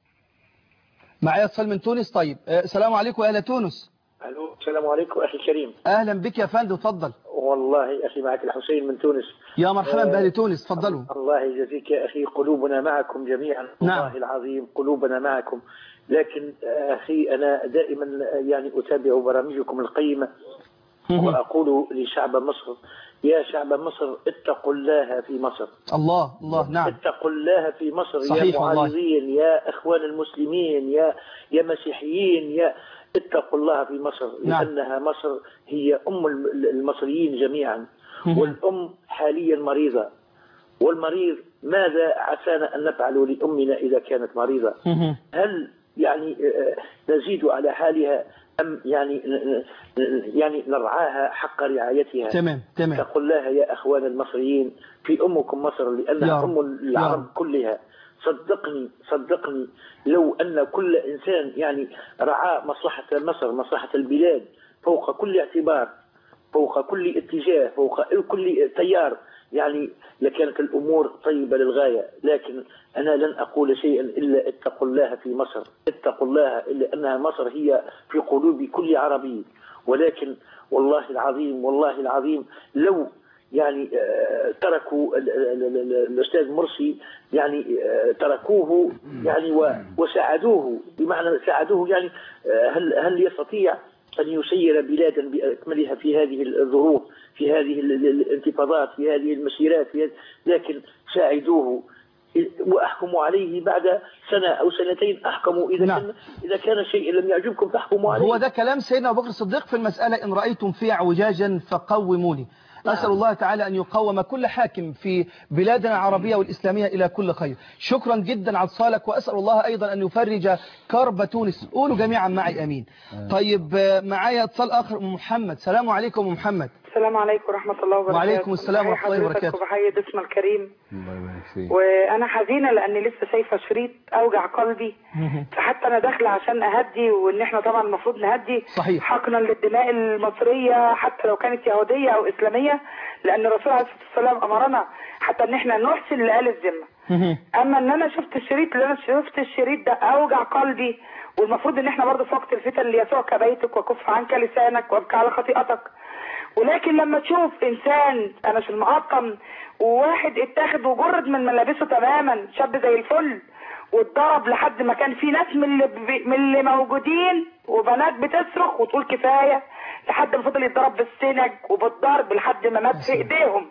معايا اتصال من تونس طيب آه، السلام عليكم يا اهل تونس الو السلام عليكم اخي الكريم اهلا بك يا فندم اتفضل والله اخي معك الحسين من تونس يا مرحبا آه، باهل تونس اتفضلوا الله يجزيك يا اخي قلوبنا معكم جميعا نعم. والله العظيم قلوبنا معكم لكن آه، اخي انا دائما آه، يعني اتابع برامجكم القيمه واقول لشعب مصر يا شعب مصر اتقوا الله في مصر الله الله نعم اتقوا الله في مصر صحيح يا والله. معارضين يا اخوان المسلمين يا يا مسيحيين يا اتقوا الله في مصر نعم. لانها مصر هي ام الم- المصريين جميعا والام حاليا مريضه والمريض ماذا عسانا ان نفعل لامنا اذا كانت مريضه هل يعني آه، نزيد على حالها ام يعني ن- ن- يعني نرعاها حق رعايتها تمام تمام اتقوا الله يا اخوان المصريين في امكم مصر يا لانها رب. ام يا العرب رب. كلها صدقني صدقني لو ان كل انسان يعني رعى مصلحه مصر مصلحه البلاد فوق كل اعتبار فوق كل اتجاه فوق كل تيار يعني لكانت الامور طيبه للغايه لكن انا لن اقول شيئا الا اتقوا الله في مصر اتقوا الله الا انها مصر هي في قلوب كل عربي ولكن والله العظيم والله العظيم لو يعني آه، تركوا ال- ال- ال- ال- الاستاذ مرسي يعني آه، تركوه يعني و- وساعدوه بمعنى ساعدوه يعني آه، هل هل يستطيع ان يسير بلادا باكملها في هذه الظروف في هذه ال- ال- الانتفاضات في هذه المسيرات في هذه لكن ساعدوه واحكموا عليه بعد سنه او سنتين احكموا اذا نعم. كان اذا كان شيء لم يعجبكم فاحكموا عليه هو ده كلام سيدنا أبو بكر الصديق في المسألة إن رأيتم في اعوجاجا فقوموني أسأل الله تعالى أن يقوم كل حاكم في بلادنا العربية والإسلامية إلى كل خير شكرا جدا على اتصالك وأسأل الله أيضا أن يفرج كرب تونس قولوا جميعا معي أمين طيب آه، معايا اتصال آخر أم محمد سلام عليكم أم محمد السلام عليكم ورحمة الله وبركاته وعليكم السلام بحيي ورحمة الله حضرتك وبركاته. وبحيي ضيفنا الكريم الله يبارك فيك وأنا حزينة لأني لسه شايفة شريط أوجع قلبي فحتى أنا داخلة عشان أهدي وإن إحنا طبعا المفروض نهدي صحيح. حقنا للدماء المصرية حتى لو كانت يهودية أو إسلامية لأن الرسول عليه الصلاة والسلام أمرنا حتى إن إحنا نحسن لأهل الذمة اما ان انا شفت الشريط اللي انا شفت الشريط ده اوجع قلبي والمفروض ان احنا برضه في وقت الفتن ليسوع كبيتك وكف عنك لسانك وابكى على خطيئتك ولكن لما تشوف انسان انا في المقطم وواحد اتاخد وجرد من ملابسه تماما شاب زي الفل واتضرب لحد ما كان في ناس من اللي, ب- من اللي موجودين وبنات بتصرخ وتقول كفايه لحد ما فضل يتضرب بالسنج وبالضرب لحد ما مات في ايديهم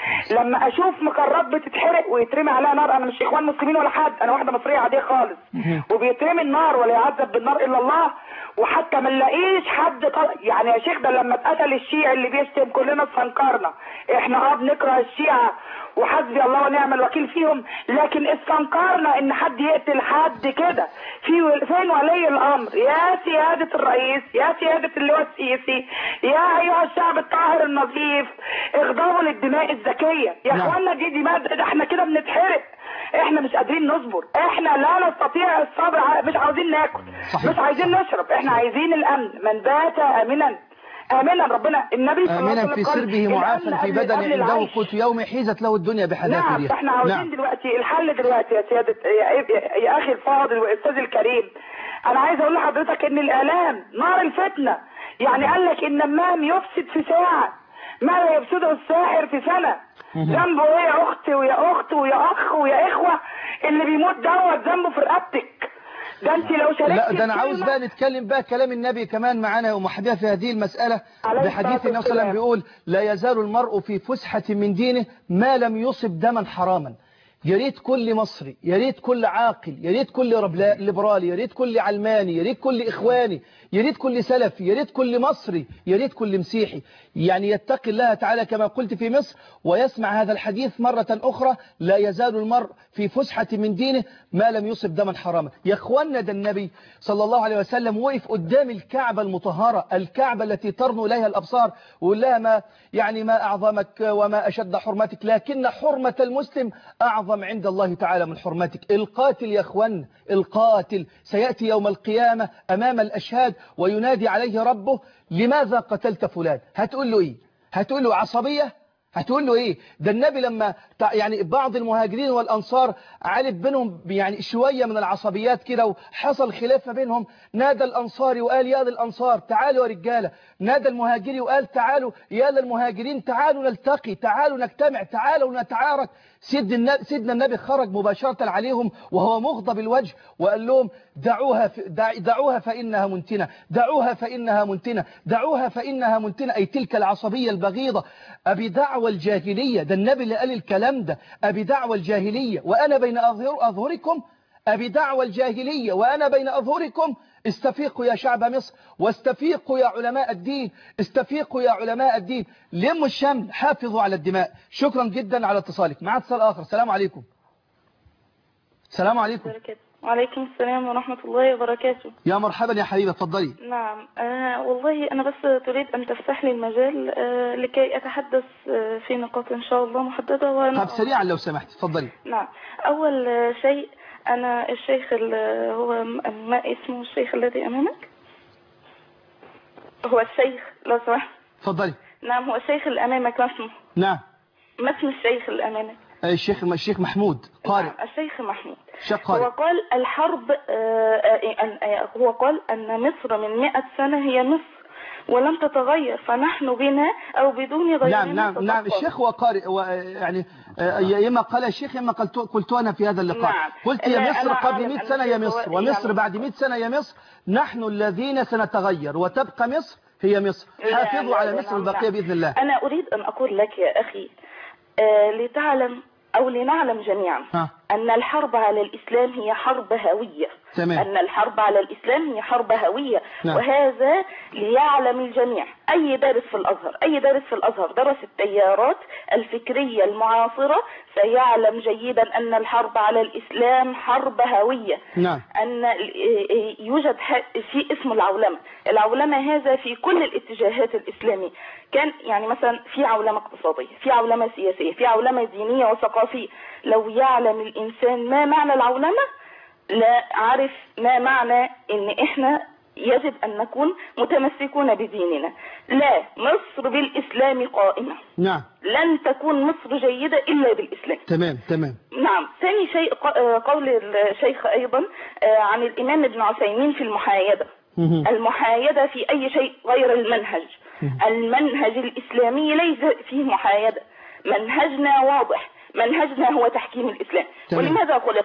لما اشوف مقرات بتتحرق ويترمي عليها نار انا مش اخوان مسلمين ولا حد انا واحده مصريه عاديه خالص وبيترمي النار ولا يعذب بالنار الا الله وحتى ما نلاقيش حد طل... يعني يا شيخ ده لما اتقتل الشيعي اللي بيشتم كلنا استنكرنا احنا اه بنكره الشيعة وحسبي الله ونعم الوكيل فيهم لكن استنكرنا ان حد يقتل حد كده في فين ولي الامر يا سيادة الرئيس يا سيادة اللواء السيسي يا ايها الشعب الطاهر النظيف اغضبوا للدماء الذكية يا نعم. اخوانا دي دماء ده احنا كده بنتحرق احنا مش قادرين نصبر احنا لا نستطيع الصبر على- مش عاوزين ناكل صحيح. مش عايزين نشرب احنا عايزين الامن من بات امنا امنا ربنا النبي صلى الله عليه آمنا وسلم في قال سربه الأمن معافا في قبل- بدن قبل عنده العيش. قوت يوم حيزت له الدنيا نعم بحذافيرها فاحنا عاوزين نعم دلوقتي الحل دلوقتي يا سيادة يا, يا, يا اخي الفاضل والاستاذ الكريم انا عايز اقول لحضرتك ان الاعلام نار الفتنة يعني قال لك ان النمام يفسد في ساعة ما لا يفسده الساحر في سنة ذنبه ايه يا اختي ويا اخت ويا اخ ويا اخوة اللي بيموت دوت ذنبه في رقبتك ده انت لو شاركت لا ده انا عاوز الكلمة- بقى نتكلم بقى كلام النبي كمان معانا ومحبيه في هذه المسألة عليه بحديث الصلاة النبي صلى الله عليه وسلم والسلام. بيقول لا يزال المرء في فسحة من دينه ما لم يصب دما حراما يا ريت كل مصري يا ريت كل عاقل يا ريت كل ربلا- ليبرالي يا ريت كل علماني يا ريت كل اخواني يا ريت كل سلفي يا ريت كل مصري يا ريت كل مسيحي يعني يتقي الله تعالى كما قلت في مصر ويسمع هذا الحديث مرة أخرى لا يزال المرء في فسحة من دينه ما لم يصب دما حراما يا اخوانا ده النبي صلى الله عليه وسلم وقف قدام الكعبة المطهرة الكعبة التي ترنو إليها الأبصار ويقول لها ما يعني ما أعظمك وما أشد حرمتك لكن حرمة المسلم أعظم عند الله تعالى من حرمتك القاتل يا اخوانا القاتل سيأتي يوم القيامة أمام الأشهاد وينادي عليه ربه لماذا قتلت فلان هتقول له إيه هتقول له عصبية هتقول له ايه ده النبي لما تع- يعني بعض المهاجرين والانصار علب بينهم يعني شوية من العصبيات كده وحصل خلاف ما بينهم نادى الانصاري وقال يا للانصار تعالوا يا رجالة نادى المهاجري وقال تعالوا يا للمهاجرين تعالوا نلتقي تعالوا نجتمع تعالوا نتعارك سيد النبي سيدنا النبي خرج مباشرة عليهم وهو مغضب الوجه وقال لهم دعوها ف- دع- دعوها فإنها منتنة دعوها فإنها منتنة دعوها فإنها منتنة أي تلك العصبية البغيضة أبي دعوى الجاهلية ده النبي اللي قال الكلام ده أبي دعوى الجاهلية وأنا بين أظهر أظهركم أبي دعوى الجاهلية وأنا بين أظهركم استفيقوا يا شعب مصر واستفيقوا يا علماء الدين استفيقوا يا علماء الدين لموا الشمل حافظوا على الدماء شكرا جدا على اتصالك مع اتصال آخر السلام عليكم السلام عليكم وعليكم السلام ورحمة الله وبركاته يا مرحبا يا حبيبي اتفضلي نعم آه والله أنا بس تريد أن تفتح لي المجال آه لكي أتحدث آه في نقاط إن شاء الله محددة وأنا طب سريعا لو سمحت اتفضلي نعم أول آه، شيء أنا الشيخ ال- هو م- ما اسمه الشيخ الذي أمامك هو الشيخ لو سمحت اتفضلي نعم هو الشيخ اللي أمامك ما اسمه نعم ما اسم الشيخ اللي أمامك الشيخ الشيخ محمود قارئ نعم الشيخ محمود شيخ هو قارئ قال الحرب آه، آه، أن- آه، هو قال أن مصر من مئة سنة هي مصر ولم تتغير فنحن بنا أو بدون غيرنا نعم نعم نعم تتطور. الشيخ هو قارئ و- يعني آه، يا اما قال الشيخ يا اما قلت قلت انا في هذا اللقاء نعم. قلت لا، يا مصر أنا قبل أعلم 100 أن سنة يا الشيخ مصر هو- ومصر يعني- بعد 100 سنة يا مصر نحن الذين سنتغير وتبقى مصر هي مصر لا، حافظوا لا، على لا، مصر نعم، الباقية نعم. بإذن الله أنا أريد أن أقول لك يا أخي آه، لتعلم أو لنعلم جميعا ها. أن الحرب على الإسلام هي حرب هوية تمام. أن الحرب على الإسلام هي حرب هوية نعم. وهذا ليعلم الجميع أي دارس في الأزهر أي دارس في الأزهر درس التيارات الفكرية المعاصرة سيعلم جيدا أن الحرب على الإسلام حرب هوية نعم أن يوجد ح- شيء اسمه العولمة العولمة هذا في كل الاتجاهات الإسلامية كان يعني مثلا في عولمة اقتصادية في عولمة سياسية في عولمة دينية وثقافية لو يعلم الإنسان ما معنى العولمة لا عارف ما معنى ان احنا يجب ان نكون متمسكون بديننا لا مصر بالاسلام قائمة نعم لن تكون مصر جيدة الا بالاسلام تمام تمام نعم ثاني شيء ق- آه، قول الشيخ ايضا آه، عن الامام ابن عثيمين في المحايدة مهم. المحايدة في اي شيء غير المنهج المنهج الاسلامي ليس فيه محايدة منهجنا واضح منهجنا هو تحكيم الاسلام تمام. ولماذا خلقنا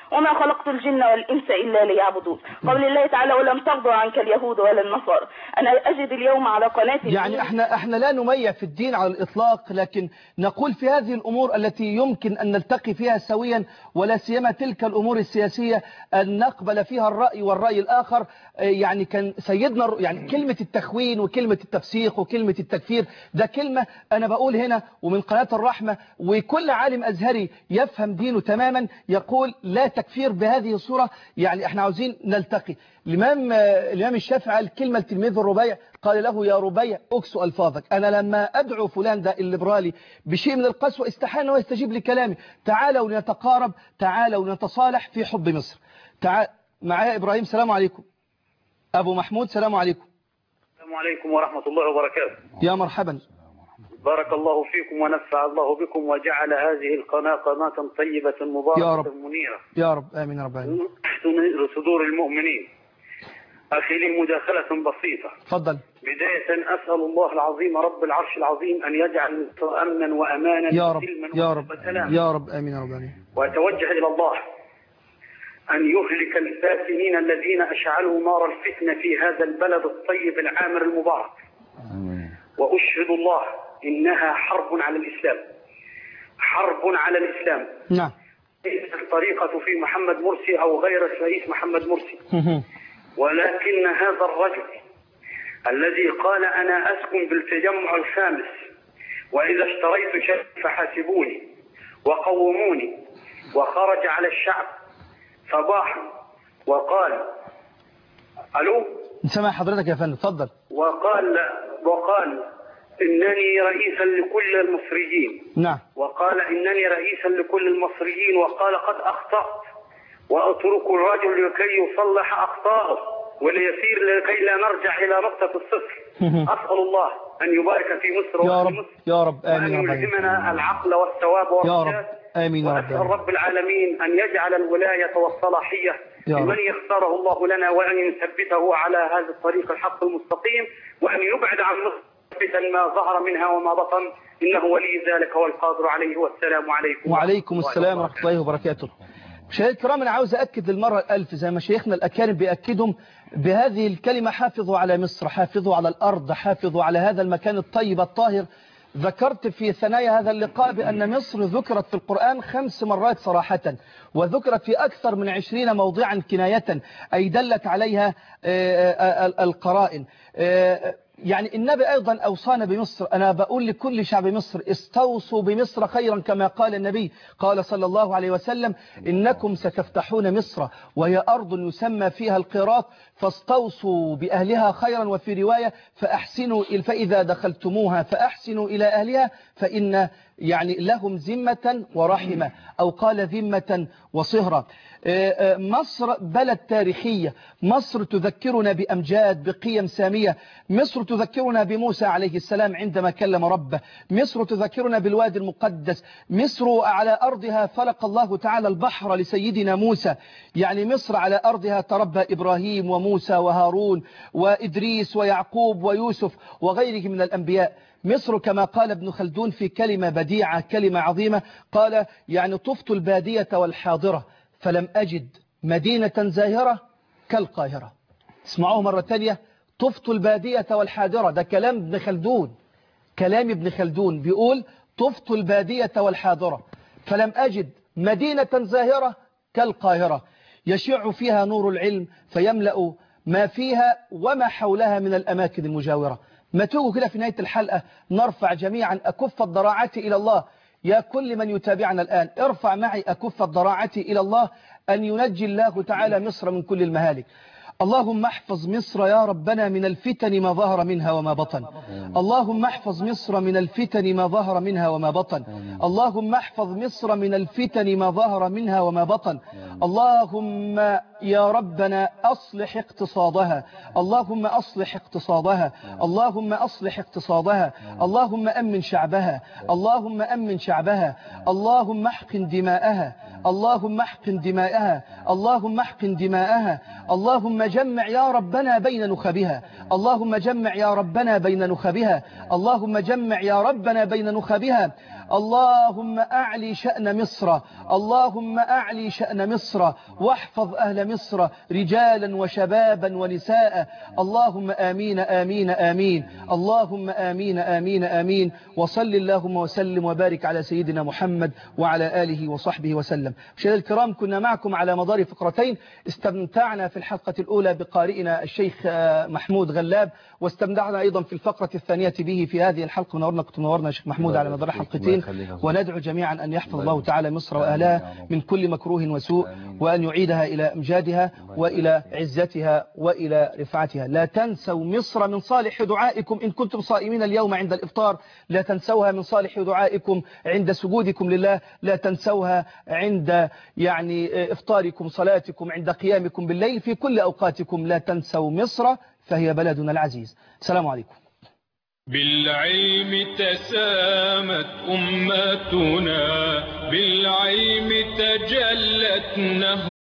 وما خلقت الجن والإنس إلا ليعبدون قول الله تعالى ولم ترضى عنك اليهود ولا النصارى أنا أجد اليوم على قناة يعني احنا احنا لا نميع في الدين على الإطلاق لكن نقول في هذه الأمور التي يمكن أن نلتقي فيها سويا ولا سيما تلك الأمور السياسية أن نقبل فيها الرأي والرأي الآخر آه، يعني كان سيدنا الر- يعني كلمة التخوين وكلمة التفسيق وكلمة التكفير ده كلمة أنا بقول هنا ومن قناة الرحمة وكل عالم أزهري يفهم دينه تماما يقول لا تكفير بهذه الصورة يعني احنا عاوزين نلتقي الإمام آه، الإمام الشافعي قال كلمة لتلميذ الربيع قال له يا ربيع أكسو ألفاظك أنا لما أدعو فلان ده الليبرالي بشيء من القسوة استحان ويستجيب لكلامي تعالوا نتقارب تعالوا نتصالح في حب مصر تعال معايا إبراهيم سلام عليكم أبو محمود سلام عليكم السلام عليكم ورحمة الله وبركاته يا مرحبا بارك الله فيكم ونفع الله بكم وجعل هذه القناة قناة طيبة يا مباركة رب. منيرة يا رب آمين يا رب العالمين تنير صدور المؤمنين أخي لي مداخلة بسيطة تفضل بداية أسأل الله العظيم رب العرش العظيم أن يجعل مصر أمنا وأمانا يا رب وسلما يا رب وسلاما يا رب آمين يا رب العالمين وأتوجه إلى الله أن يهلك الفاسدين الذين أشعلوا نار الفتنة في هذا البلد الطيب العامر المبارك وأشهد الله إنها حرب على الإسلام حرب على الإسلام نعم ليست الطريقة في محمد مرسي أو غير الرئيس محمد مرسي ولكن هذا الرجل الذي قال أنا أسكن بالتجمع الخامس وإذا اشتريت شيء فحاسبوني وقوموني وخرج على الشعب صباحا وقال ألو سمع حضرتك يا فندم تفضل وقال وقال إنني رئيسا لكل المصريين نعم وقال إنني رئيسا لكل المصريين وقال قد أخطأت وأترك الرجل لكي يصلح أخطاءه وليسير لكي لا نرجع إلى نقطة الصفر أسأل الله أن يبارك في مصر يا وفي رب مصر يا رب وأن آمين يا رب العالمين يلهمنا العقل والثواب يا والرشاد رب آمين يا رب وأسأل العالمين رب العالمين أن يجعل الولاية والصلاحية يا رب. لمن يختاره الله لنا وأن يثبته على هذا الطريق الحق المستقيم وأن يبعد عن مصر فتن ما ظهر منها وما بطن إنه ولي ذلك والقادر عليه والسلام عليكم وعليكم السلام ورحمة الله وبركاته مشاهدينا الكرام أنا عاوز أكد للمرة الألف زي ما شيخنا الأكارم بيأكدهم بهذه الكلمة حافظوا على مصر حافظوا على الأرض حافظوا على هذا المكان الطيب الطاهر ذكرت في ثنايا هذا اللقاء بأن مصر ذكرت في القرآن خمس مرات صراحة وذكرت في أكثر من عشرين موضعا كناية أي دلت عليها آه، آه، القرائن آه، يعني النبي أيضا أوصانا بمصر أنا بقول لكل شعب مصر استوصوا بمصر خيرا كما قال النبي قال صلى الله عليه وسلم إنكم ستفتحون مصر وهي أرض يسمى فيها القراط فاستوصوا بأهلها خيرا وفي رواية فأحسنوا فإذا دخلتموها فأحسنوا إلى أهلها فإن يعني لهم ذمة ورحمة أو قال ذمة وصهرة آه، آه، مصر بلد تاريخية مصر تذكرنا بأمجاد بقيم سامية مصر تذكرنا بموسى عليه السلام عندما كلم ربه مصر تذكرنا بالوادي المقدس مصر على أرضها فلق الله تعالى البحر لسيدنا موسى يعني مصر على أرضها تربى إبراهيم وموسى وهارون وإدريس ويعقوب ويوسف وغيره من الأنبياء مصر كما قال ابن خلدون في كلمة بديعة كلمة عظيمة قال يعني طفت البادية والحاضرة فلم أجد مدينة زاهرة كالقاهرة اسمعوه مرة تانية طفت البادية والحاضرة ده كلام ابن خلدون كلام ابن خلدون بيقول طفت البادية والحاضرة فلم أجد مدينة زاهرة كالقاهرة يشع فيها نور العلم فيملأ ما فيها وما حولها من الأماكن المجاورة ما توجوا كده في نهاية الحلقة نرفع جميعا أكف الضراعات إلى الله يا كل من يتابعنا الآن ارفع معي أكف الضراعات إلى الله أن ينجي الله تعالى مصر من كل المهالك اللهم احفظ مصر يا ربنا من الفتن ما ظهر منها وما بطن اللهم احفظ مصر من الفتن ما ظهر منها وما بطن اللهم احفظ مصر من الفتن ما ظهر منها وما بطن اللهم يا ربنا أصلح اقتصادها اللهم أصلح اقتصادها اللهم أصلح اقتصادها اللهم أمن شعبها اللهم أمن شعبها اللهم احقن دماءها اللهم احقن دماءها اللهم احقن دماءها اللهم جمع يا ربنا بين نخبها اللهم جمع يا ربنا بين نخبها اللهم جمع يا ربنا بين نخبها اللهم أعلي شأن مصر اللهم أعلي شأن مصر واحفظ أهل مصر رجالا وشبابا ونساء اللهم آمين آمين آمين اللهم آمين آمين آمين وصل اللهم وسلم وبارك على سيدنا محمد وعلى آله وصحبه وسلم مشاهدينا الكرام كنا معكم على مدار فقرتين استمتعنا في الحلقة الأولى بقارئنا الشيخ محمود غلاب واستمتعنا أيضا في الفقرة الثانية به في هذه الحلقة ونورنا كنت منورنا يا شيخ محمود على مدار حلقتين وندعو جميعا أن يحفظ الله تعالى مصر وأهلها من كل مكروه وسوء وأن يعيدها إلى أمجادها وإلى عزتها وإلى رفعتها لا تنسوا مصر من صالح دعائكم إن كنتم صائمين اليوم عند الإفطار لا تنسوها من صالح دعائكم عند سجودكم لله لا تنسوها عند يعني إفطاركم صلاتكم عند قيامكم بالليل في كل أوقاتكم لا تنسوا مصر فهي بلدنا العزيز السلام عليكم بالعلم تسامت أمتنا بالعلم تجلت نهر